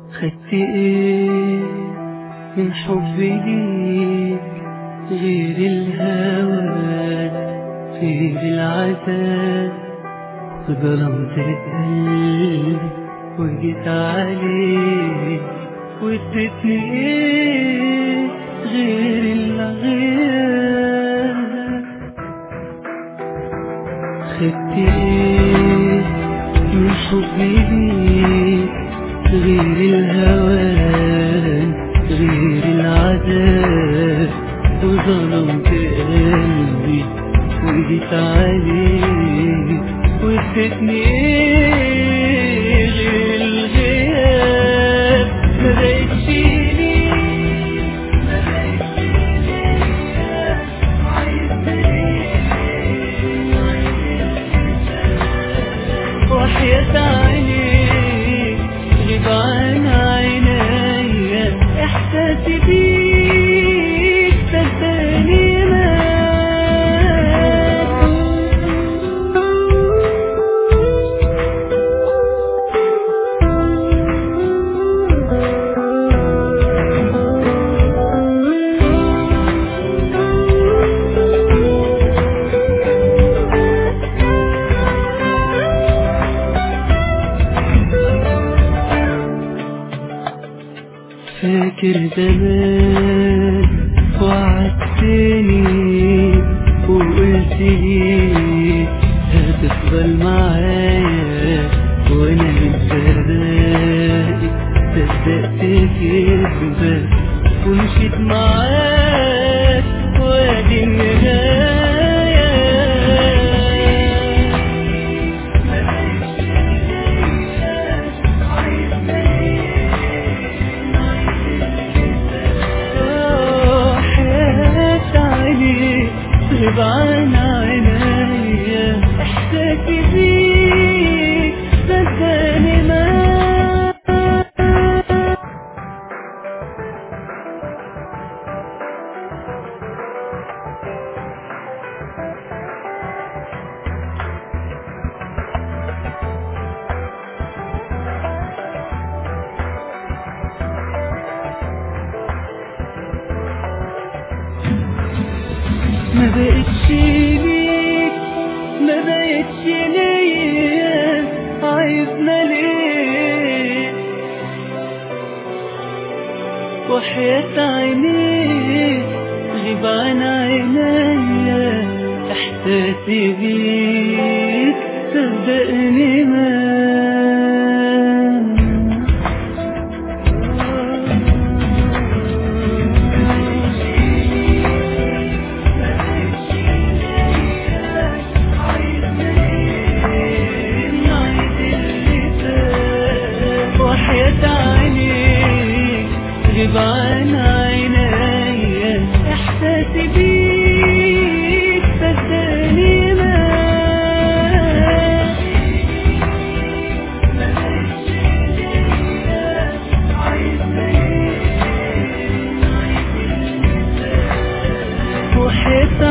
خدت ايه من حبي ليك غير الهوى غير العذاب وظلمت قلبي وجيت عليك واديتني ايه غير الغياب خدت ايه من حبي ليك غير الهوان غير العذاب وظلمت قلبي وجيت عليك واديتني ايه غير الغياب ما بقتش ليك ما بقتش ليك عايز وحياة عينيك غيب عن عينيا احساسي بيك صدقني فاكر زمان وعدتني وقلت لي هتفضل معايا وانا من فراقي صدقت كذبك ومشيت معاك وادي النهاية حياة عليك غيب عن عينيا احساسي بيك صدقني ما ما بقتش ليك ما بقتش ليا عايزنا ليه وحياة عينيك غيب عن عينيا احساسي بيك صدقني ما وحياة عينيك غيب عن عينيا احساسي بيك صدقني ما وحياة